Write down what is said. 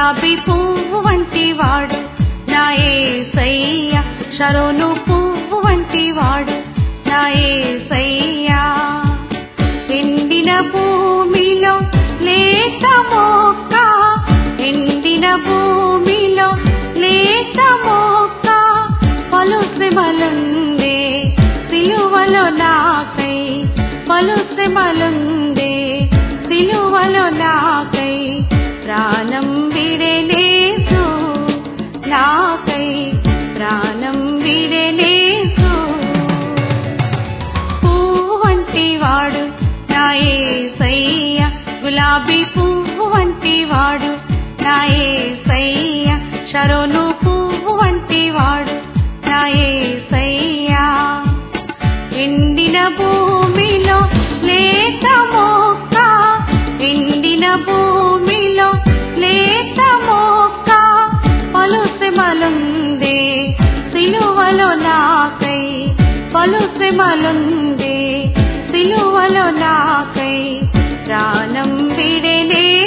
గులాబీ పువ్వు వంటి వాడు నా ఏసయ్య శరోను పువ్వు వంటి వాడు నా ఏసయ్యా ఎండిన భూమిలో లేత మొక్క ఎండిన భూమిలో లేత మొక్క పలు శ్రమలుందే సిలువలో నాకై పలు శ్రమలుందే సిలువలో నాకై ప్రాణం విడలేసు నాకై ప్రాణం విడలేసు పువ్వు వంటి వాడు నా ఏసయ్య గులాబీ పువ్వు వంటి వాడు నా ఏసయ్య శరోను పువ్వు వంటి వాడు నా ఏసయ్యా ఎండిన భూమిలో లేత మొక్క ఎండిన భూమిలో లేత మొక్క పలు శ్రమలుందే సిలువలో నాకై పలు శ్రమలుందే సిలువలో నాకై ప్రాణం విడలే